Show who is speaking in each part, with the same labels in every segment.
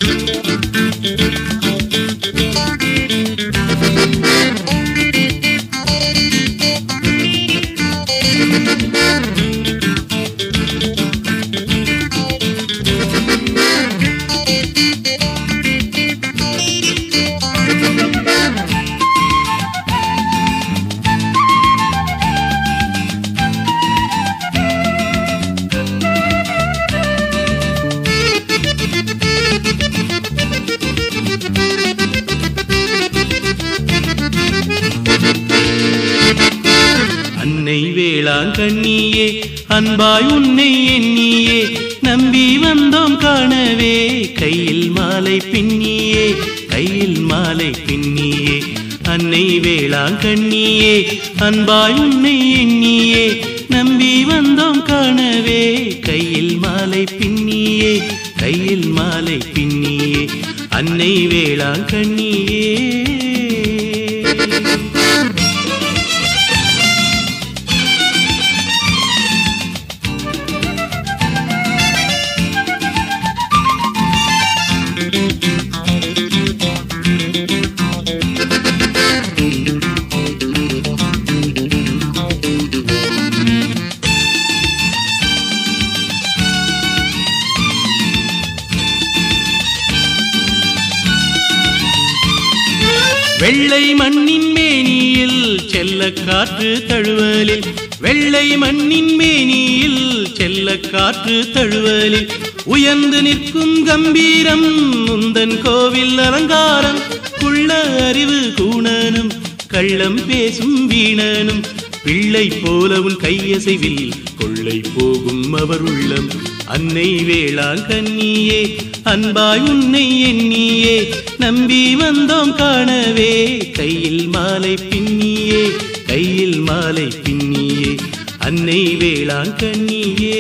Speaker 1: அன்னை வேளாங்கண்ணியே அன்பாய் உன்னை எண்ணியே நம்பி வந்தோம் காணவே கையில் மாலை பின்னியே கையில் மாலை பின்னியே அன்னை வேளாங்கண்ணியே அன்பாய் உன்னை எண்ணியே நம்பி வந்தோம் காணவே கையில் மாலை பின்னியே கையில் மாலை பின்னியே அன்னை வேளாங்கண்ணியே வெள்ளை மண்ணின் மேனியில் செல்ல காற்று தழுவலில் வெள்ளை மண்ணின் மேனியில் செல்ல காற்று தழுவலில் உயர்ந்து நிற்கும் கம்பீரம் முந்தன் கோவில் அலங்காரம் குள்ள அறிவு கூணனும் கள்ளம் பேசும் வீணனும் பிள்ளை போல உன் கையசைவில் கொள்ளை போகும் அவர் உள்ளம் அன்னை வேளாங்கண்ணியே அன்பாய் உன்னை எண்ணியே நம்பி வந்தோம் காணவே கையில் மாலை பின்னியே கையில் மாலை பின்னியே அன்னை வேளாங்கண்ணியே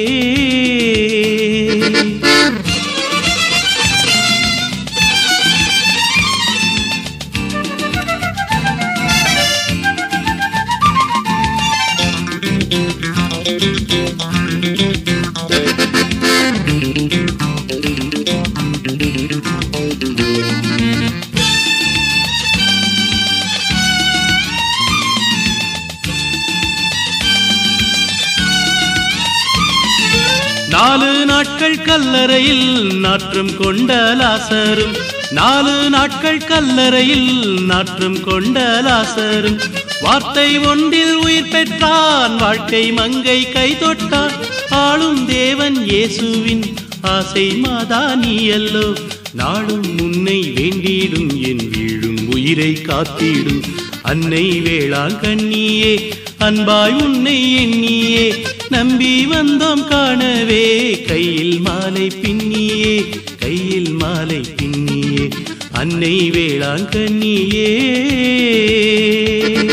Speaker 1: நாலு நாட்கள் கல்லறையில் நாற்றம் கொண்ட லாசரும் நாலு நாட்கள் கல்லறையில் நாற்றம் கொண்ட லாசரும் வார்த்தை ஒன்றில் உயிர் பெற்றான் வாழ்க்கை மங்கை கை தொட்டான் ஆளும் தேவன் இயேசுவின் ஆசை மாதா நீ அல்லோ நாளும் உன்னை வேண்டிடும் என் வீழும் உயிரை காத்திடும் அன்னை வேளாங்கண்ணியே அன்பாய் உன்னை எண்ணியே நம்பி வந்தோம் காணவே கையில் மாலை பின்னியே கையில் மாலை பின்னியே அன்னை வேளாங்கண்ணியே